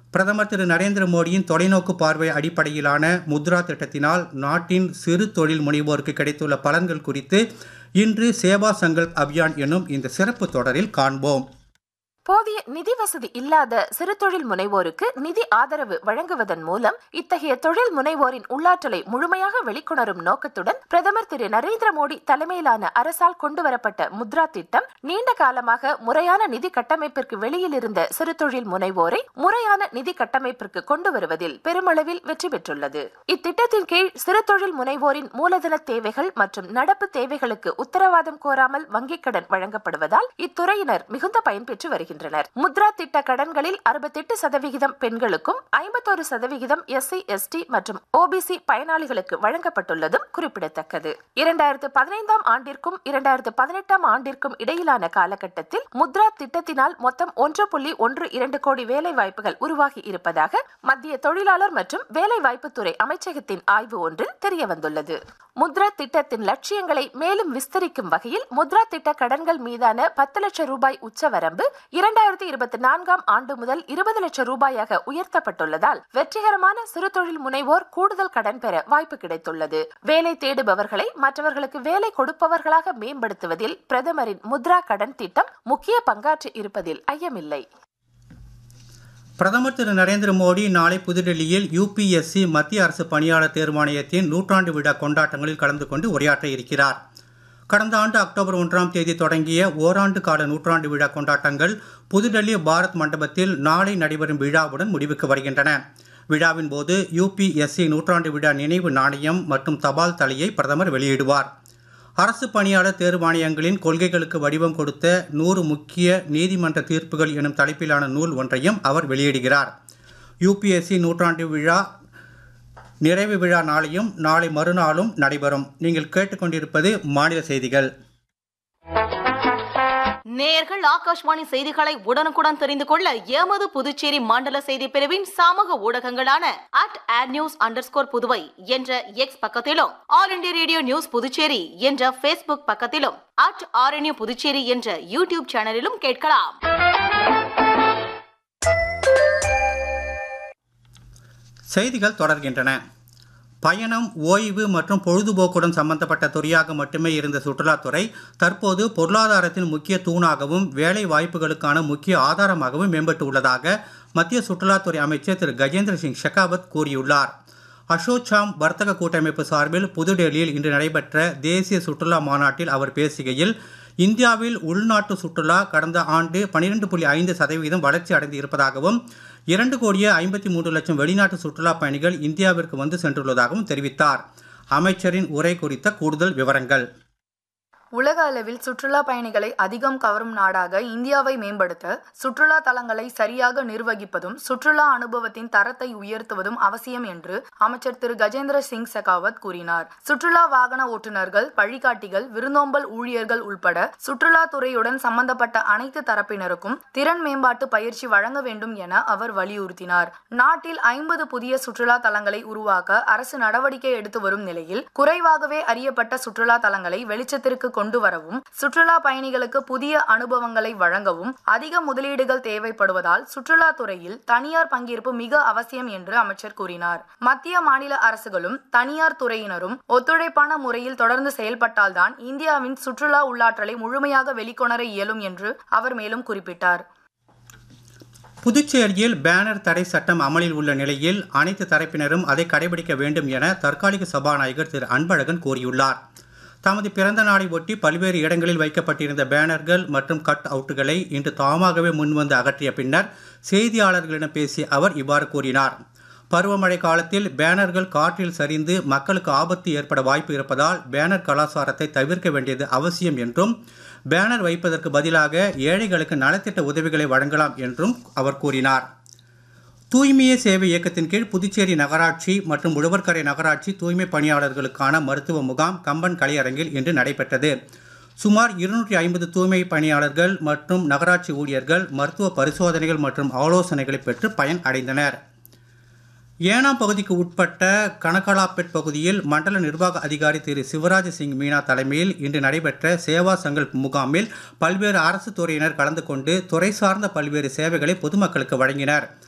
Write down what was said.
பிரதமர் திரு நரேந்திர மோடியின் தொலைநோக்கு பார்வை அடிப்படையிலான முத்ரா திட்டத்தினால் நாட்டின் சிறு தொழில் முனைவோருக்கு கிடைத்துள்ள பலன்கள் குறித்து இன்று சேவா சங்கல்ப் அபியான் என்னும் இந்த சிறப்பு தொடரில் காண்போம் போதிய நிதி வசதி இல்லாத சிறு தொழில் முனைவோருக்கு நிதி ஆதரவு வழங்குவதன் மூலம் இத்தகைய தொழில் முனைவோரின் உள்ளாற்றலை முழுமையாக வெளிக்கொணரும் நோக்கத்துடன் பிரதமர் திரு நரேந்திர மோடி தலைமையிலான அரசால் கொண்டுவரப்பட்ட முத்ரா திட்டம் நீண்ட காலமாக முறையான நிதி கட்டமைப்பிற்கு வெளியில் இருந்த சிறு தொழில் முனைவோரை முறையான நிதி கட்டமைப்பிற்கு கொண்டு வருவதில் பெருமளவில் வெற்றி பெற்றுள்ளது இத்திட்டத்தின் கீழ் சிறு தொழில் முனைவோரின் மூலதன தேவைகள் மற்றும் நடப்பு தேவைகளுக்கு உத்தரவாதம் கோராமல் வங்கிக் கடன் வழங்கப்படுவதால் இத்துறையினர் மிகுந்த பயன்பெற்று வருகின்றனர் வருகின்றனர் முத்ரா திட்ட கடன்களில் அறுபத்தெட்டு சதவிகிதம் பெண்களுக்கும் ஐம்பத்தோரு சதவிகிதம் எஸ்சி எஸ்டி மற்றும் ஓபிசி பயனாளிகளுக்கு வழங்கப்பட்டுள்ளதும் குறிப்பிடத்தக்கது இரண்டாயிரத்து பதினைந்தாம் ஆண்டிற்கும் இரண்டாயிரத்து பதினெட்டாம் ஆண்டிற்கும் இடையிலான காலகட்டத்தில் முத்ரா திட்டத்தினால் மொத்தம் ஒன்று புள்ளி ஒன்று இரண்டு கோடி வேலை வாய்ப்புகள் உருவாகி இருப்பதாக மத்திய தொழிலாளர் மற்றும் வேலை வாய்ப்புத்துறை அமைச்சகத்தின் ஆய்வு ஒன்றில் தெரியவந்துள்ளது முத்ரா திட்டத்தின் லட்சியங்களை மேலும் விஸ்தரிக்கும் வகையில் முத்ரா திட்ட கடன்கள் மீதான பத்து லட்சம் ரூபாய் உச்சவரம்பு இரண்டாயிரத்தி இருபத்தி நான்காம் ஆண்டு முதல் இருபது லட்சம் ரூபாயாக உயர்த்தப்பட்டுள்ளதால் வெற்றிகரமான சிறு தொழில் முனைவோர் கூடுதல் கடன் பெற வாய்ப்பு கிடைத்துள்ளது வேலை தேடுபவர்களை மற்றவர்களுக்கு வேலை கொடுப்பவர்களாக மேம்படுத்துவதில் பிரதமரின் முத்ரா கடன் திட்டம் முக்கிய பங்காற்றி இருப்பதில் ஐயமில்லை பிரதமர் திரு நரேந்திர மோடி நாளை புதுடெல்லியில் யுபிஎஸ்சி மத்திய அரசு பணியாளர் தேர்வாணையத்தின் நூற்றாண்டு விழா கொண்டாட்டங்களில் கலந்து கொண்டு உரையாற்ற இருக்கிறார் கடந்த ஆண்டு அக்டோபர் ஒன்றாம் தேதி தொடங்கிய ஓராண்டு கால நூற்றாண்டு விழா கொண்டாட்டங்கள் புதுடெல்லி பாரத் மண்டபத்தில் நாளை நடைபெறும் விழாவுடன் முடிவுக்கு வருகின்றன விழாவின் போது யுபிஎஸ்சி நூற்றாண்டு விழா நினைவு நாணயம் மற்றும் தபால் தலையை பிரதமர் வெளியிடுவார் அரசு பணியாளர் தேர்வாணையங்களின் கொள்கைகளுக்கு வடிவம் கொடுத்த நூறு முக்கிய நீதிமன்ற தீர்ப்புகள் எனும் தலைப்பிலான நூல் ஒன்றையும் அவர் வெளியிடுகிறார் யுபிஎஸ்சி நூற்றாண்டு விழா நிறைவு விழா நாளையும் நாளை மறுநாளும் நடைபெறும் நீங்கள் கேட்டுக்கொண்டிருப்பது மாநில செய்திகள் நேயர்கள் ஆகாஷ்வாணி செய்திகளை உடனுக்குடன் தெரிந்து கொள்ள எமது புதுச்சேரி மண்டல செய்தி பிரிவின் சமூக ஊடகங்களான அட் ஆட் நியூஸ் அண்டர்ஸ்கோர் புதுவை என்ற எக்ஸ் பக்கத்திலும் All India radio news Puducherry என்ற பேஸ்புக் பக்கத்திலும் அட் ஆர்என்யூ புதுச்சேரி என்ற யூடியூப் சேனலிலும் கேட்கலாம் செய்திகள் தொடர்கின்றன பயணம் ஓய்வு மற்றும் பொழுதுபோக்குடன் சம்பந்தப்பட்ட துறையாக மட்டுமே இருந்த சுற்றுலாத்துறை தற்போது பொருளாதாரத்தின் முக்கிய தூணாகவும் வேலை வாய்ப்புகளுக்கான முக்கிய ஆதாரமாகவும் மேம்பட்டு உள்ளதாக மத்திய சுற்றுலாத்துறை அமைச்சர் திரு கஜேந்திர சிங் ஷெகாவத் கூறியுள்ளார் அசோச்சாம் வர்த்தக கூட்டமைப்பு சார்பில் புதுடெல்லியில் இன்று நடைபெற்ற தேசிய சுற்றுலா மாநாட்டில் அவர் பேசுகையில் இந்தியாவில் உள்நாட்டு சுற்றுலா கடந்த ஆண்டு பனிரெண்டு புள்ளி ஐந்து சதவீதம் வளர்ச்சி அடைந்து இருப்பதாகவும் இரண்டு கோடியே ஐம்பத்தி மூன்று லட்சம் வெளிநாட்டு சுற்றுலா பயணிகள் இந்தியாவிற்கு வந்து சென்றுள்ளதாகவும் தெரிவித்தார் அமைச்சரின் உரை குறித்த கூடுதல் விவரங்கள் உலக அளவில் சுற்றுலா பயணிகளை அதிகம் கவரும் நாடாக இந்தியாவை மேம்படுத்த சுற்றுலா தலங்களை சரியாக நிர்வகிப்பதும் சுற்றுலா அனுபவத்தின் தரத்தை உயர்த்துவதும் அவசியம் என்று அமைச்சர் திரு கஜேந்திர சிங் செகாவத் கூறினார் சுற்றுலா வாகன ஓட்டுநர்கள் வழிகாட்டிகள் விருந்தோம்பல் ஊழியர்கள் உள்பட சுற்றுலா துறையுடன் சம்பந்தப்பட்ட அனைத்து தரப்பினருக்கும் திறன் மேம்பாட்டு பயிற்சி வழங்க வேண்டும் என அவர் வலியுறுத்தினார் நாட்டில் ஐம்பது புதிய சுற்றுலா தலங்களை உருவாக்க அரசு நடவடிக்கை எடுத்து வரும் நிலையில் குறைவாகவே அறியப்பட்ட சுற்றுலா தலங்களை வெளிச்சத்திற்கு கொண்டு வரவும் சுற்றுலா பயணிகளுக்கு புதிய அனுபவங்களை வழங்கவும் அதிக முதலீடுகள் தேவைப்படுவதால் சுற்றுலா துறையில் தனியார் பங்கேற்பு மிக அவசியம் என்று அமைச்சர் கூறினார் மத்திய மாநில அரசுகளும் தனியார் துறையினரும் ஒத்துழைப்பான முறையில் தொடர்ந்து செயல்பட்டால்தான் இந்தியாவின் சுற்றுலா உள்ளாற்றலை முழுமையாக வெளிக்கொணர இயலும் என்று அவர் மேலும் குறிப்பிட்டார் புதுச்சேரியில் பேனர் தடை சட்டம் அமலில் உள்ள நிலையில் அனைத்து தரப்பினரும் அதை கடைபிடிக்க வேண்டும் என தற்காலிக சபாநாயகர் திரு அன்பழகன் கூறியுள்ளார் தமது பிறந்த நாளை ஒட்டி பல்வேறு இடங்களில் வைக்கப்பட்டிருந்த பேனர்கள் மற்றும் கட் அவுட்டுகளை இன்று தாமாகவே முன்வந்து அகற்றிய பின்னர் செய்தியாளர்களிடம் பேசிய அவர் இவ்வாறு கூறினார் பருவமழை காலத்தில் பேனர்கள் காற்றில் சரிந்து மக்களுக்கு ஆபத்து ஏற்பட வாய்ப்பு இருப்பதால் பேனர் கலாச்சாரத்தை தவிர்க்க வேண்டியது அவசியம் என்றும் பேனர் வைப்பதற்கு பதிலாக ஏழைகளுக்கு நலத்திட்ட உதவிகளை வழங்கலாம் என்றும் அவர் கூறினார் தூய்மையே சேவை இயக்கத்தின் கீழ் புதுச்சேரி நகராட்சி மற்றும் உழவர்கரை நகராட்சி தூய்மை பணியாளர்களுக்கான மருத்துவ முகாம் கம்பன் கலையரங்கில் இன்று நடைபெற்றது சுமார் இருநூற்றி ஐம்பது தூய்மை பணியாளர்கள் மற்றும் நகராட்சி ஊழியர்கள் மருத்துவ பரிசோதனைகள் மற்றும் ஆலோசனைகளை பெற்று பயன் அடைந்தனர் ஏனாம் பகுதிக்கு உட்பட்ட கனகலாப்பேட் பகுதியில் மண்டல நிர்வாக அதிகாரி திரு சிவராஜ் சிங் மீனா தலைமையில் இன்று நடைபெற்ற சேவா சங்கல்ப் முகாமில் பல்வேறு அரசு துறையினர் கலந்து கொண்டு துறை சார்ந்த பல்வேறு சேவைகளை பொதுமக்களுக்கு வழங்கினர்